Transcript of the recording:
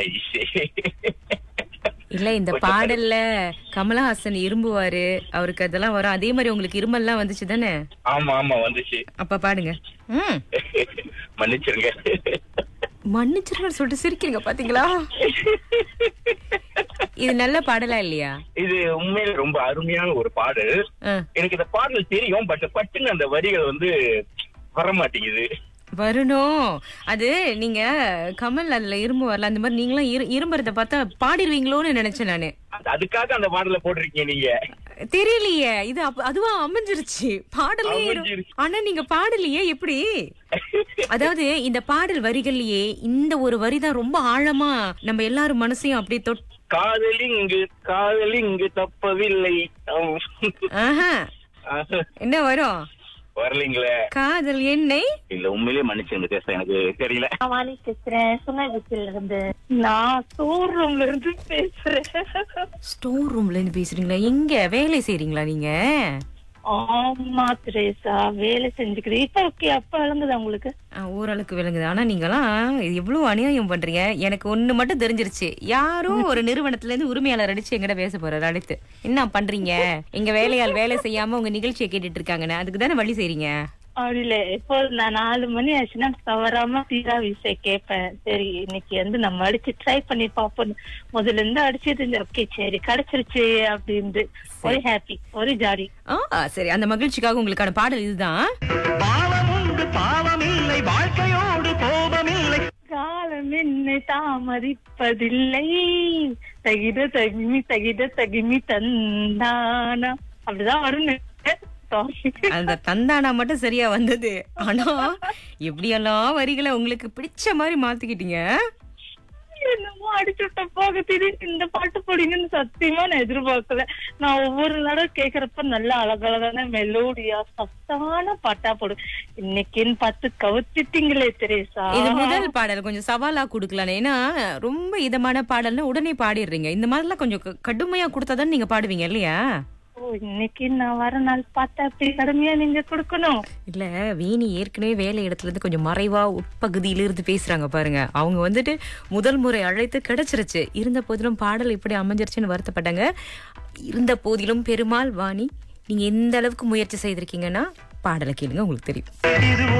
ஐஷே. இல்ல இந்த கொஞ்சம் பாடல்ல கமலஹாசன் இரும்புவாரு அவருக்கு அதெல்லாம் வரும் அதே மாதிரி உங்களுக்கு இருமல்லாம் வந்துச்சு தானே ஆமா ஆமா வந்துச்சு அப்ப பாடுங்க ம் மன்னிச்சிருங்க மன்னிச்சிருங்கன்னு சொல்லிட்டு சிரிக்கிறீங்க பாத்தீங்களா இது நல்ல பாடலா இல்லையா இது உண்மையில ரொம்ப அருமையான ஒரு பாடல் ஆ, எனக்கு இந்த பாடல் தெரியும் பட் பட்டுன்னு அந்த வரிகள் வந்து வர மாட்டேங்குது வரணும் அது நீங்க கமல் அதுல இரும்பு வரல அந்த மாதிரி நீங்களும் இரு- இரும்புறத பார்த்தா பாடிடுவீங்களோன்னு நினைச்சேன் நானு அது- அதுக்காக அந்த பாடலை போட்டிருக்கீங்க நீங்க தெரியலையே இது அப்ப- அதுவா அமைஞ்சிருச்சு பாடலே இரு- அமைஞ்சிருச்சு. ஆனா நீங்க பாடலையே எப்படி அதாவது இந்த பாடல் வரிகள்லயே இந்த ஒரு வரிதான் ரொம்ப ஆழமா நம்ம எல்லாரும் மனசையும் அப்படியே தொட் காதலி இங்கு காதலி இங்கு தப்பவில்லை ஆஹா ஆஹ், என்ன வரும் வரலைங்களே காதல் எண்ணெய் இல்ல உண்மையிலேயே மன்னிச்சிருங்க பேச எனக்கு தெரியல நான் வாணி பேசுறேன் சுங்கபுத்தில இருந்து நான் ஸ்டோர் ரூம்ல இருந்து பேசுறேன் ஸ்டோர் ரூம்ல இருந்து பேசுறீங்களா எங்க வேலை செய்றீங்களா நீங்க ஆமா திரேசா வேலை செஞ்சுக்கிது இப்ப ஓகே அப்ப விளங்குதா உங்களுக்கு ஆ, ஓரளவுக்கு விளங்குது ஆனா நீங்களாம் இது எவ்வளவு அநியாயம் பண்றீங்க எனக்கு ஒண்ணு மட்டும் தெரிஞ்சிருச்சு யாரும் ஒரு நிறுவனத்துல இருந்து உரிமையாளர் அடிச்சு எங்கிட்ட பேச போறாரு அடுத்து என்ன பண்றீங்க எங்க வேலையால் வேலை செய்யாம உங்க நிகழ்ச்சியை கேட்டுட்டு இருக்காங்கன்னு அதுக்கு தானே வழி செய்றீங்க இல்ல இப்போ நான் நாலு மணி ஆச்சுன்னா தவறாம தீரா விஷயம் கேட்பேன் சரி இன்னைக்கு வந்து நம்ம அடிச்சு ட்ரை பண்ணி பாப்போம் முதல்ல இருந்து அடிச்சது ஓகே சரி கிடைச்சிருச்சு அப்படின்னு ஒரு ஹாப்பி ஒரு ஜாலி ஆ சரி அந்த மகிழ்ச்சிக்காக உங்களுக்கான பாடல் இதுதான் பாவமுண்டு பாவமில்லை வாழ்க்கையோடு கோபமில்லை காலம் என்னை தாமதிப்பதில்லை தகிட தகிமி தகிட தகிமி தந்தானா அப்படிதான் வரும் Sorry. அந்த தந்தானா மட்டும் சரியா வந்தது ஆனா எப்படியெல்லாம் வரிகளை உங்களுக்கு பிடிச்ச மாதிரி மாத்திக்கிட்டீங்க என்னமோ அடிச்சு விட்ட போக திடீர்னு இந்த பாட்டு போடுங்கன்னு சத்தியமா நான் எதிர்பார்க்கல நான் ஒவ்வொரு தடவை கேக்குறப்ப நல்ல அழகழகான மெலோடியா சத்தான பாட்டா போடும் இன்னைக்குன்னு பார்த்து கவுத்திட்டீங்களே தெரேசா இது முதல் பாடல் கொஞ்சம் சவாலா குடுக்கலாம் ஏன்னா ரொம்ப இதமான பாடல்னா உடனே பாடிடுறீங்க இந்த மாதிரிலாம் கொஞ்சம் க- கடுமையா கொடுத்தாதான் நீங்க பாடுவீங்க இல்லையா ஓ இன்னைக்கு நான் வர நாள் பார்த்தா அப்படி கடுமையா நீங்க கொடுக்கணும் இல்ல வேணி ஏற்கனவே வேலை இடத்துல இருந்து கொஞ்சம் மறைவா உட்பகுதியில இருந்து பேசுறாங்க பாருங்க அவங்க வந்துட்டு முதல் முறை அழைத்து கிடைச்சிருச்சு இருந்த போதிலும் பாடல் இப்படி அமைஞ்சிருச்சுன்னு வருத்தப்பட்டாங்க இருந்த போதிலும் பெருமாள் வாணி நீங்க எந்த அளவுக்கு முயற்சி செய்திருக்கீங்கன்னா பாடலை கேளுங்க உங்களுக்கு தெரியும் இது